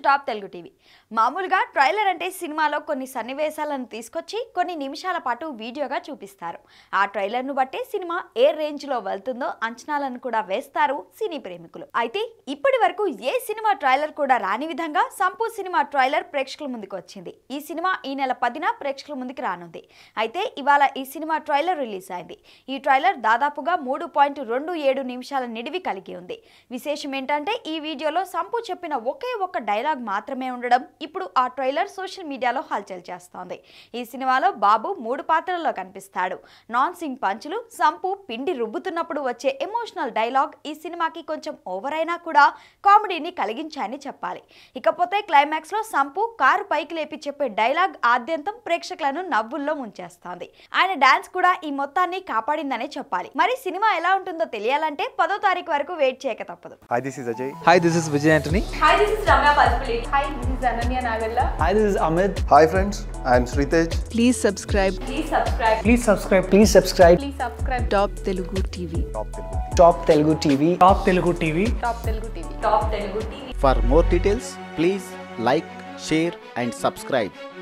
Top Telugu TV మామూలుగా trailer అంటే సినిమాలో కొన్ని సన్నివేశాలను తీసుకొచ్చి కొన్ని నిమిషాల పాటు వీడియోగా చూపిస్తారు ఆ ట్రైలర్ను బట్టే సినిమా ఏ రేంజ్లో వెళ్తుందో అంచనాలను కూడా వేస్తారు సినీ ప్రేమికులు అయితే ఇప్పటి వరకు ఏ సినిమా ట్రైలర్ కూడా రాని విధంగా సంపు సినిమా ట్రైలర్ ప్రేక్షకుల ముందుకు వచ్చింది ఈ సినిమా ఈ నెల పదిన ప్రేక్షకుల ముందుకు రానుంది అయితే ఇవాళ ఈ సినిమా ట్రైలర్ రిలీజ్ అయింది ఈ ట్రైలర్ దాదాపుగా మూడు పాయింట్ రెండు ఏడు నిమిషాల నిడివి కలిగి ఉంది విశేషం ఏంటంటే ఈ వీడియోలో సంపు చెప్పిన ఒకే ఒక్క డైలాగ్ మాత్రమే ఉండడం ఇప్పుడు ఆ ట్రైలర్ సోషల్ మీడియాలో హల్చల్ చేస్తోంది ఈ సినిమాలో బాబు మూడు పాత్రల్లో కనిపిస్తాడు నాన్ సింగ్ పంచులు సంపు పిండి రుబ్బుతున్నప్పుడు వచ్చే ఎమోషనల్ డైలాగ్ ఈ సినిమాకి కొంచెం ఓవర్ అయినా కూడా కామెడీని కలిగించాయని చెప్పాలి ఇకపోతే క్లైమాక్స్ లో సంపు కారు పైకి లేపి చెప్పే డైలాగ్ ఆద్యంతం ప్రేక్షకులను నవ్వుల్లో ముంచేస్తోంది ఆయన డాన్స్ కూడా ఈ మొత్తాన్ని కాపాడిందనే చెప్పాలి మరి సినిమా ఎలా ఉంటుందో తెలియాలంటే పదో తారీఖు వరకు వెయిట్ చేయక తప్పదు Hi, this is Ajay. Hi, this is Vijay Antony. Hi, this is Ramya Palpulate. Hi, this is Ananya Nagalla. Hi, this is Amit. Hi, friends. I am Sritej. Please subscribe Please subscribe. Please subscribe. Please subscribe. Please subscribe. Top Telugu TV. Top Telugu. Top Telugu TV. Top Telugu TV. Top Telugu TV. Top Telugu TV. For more details, please like, share, and subscribe.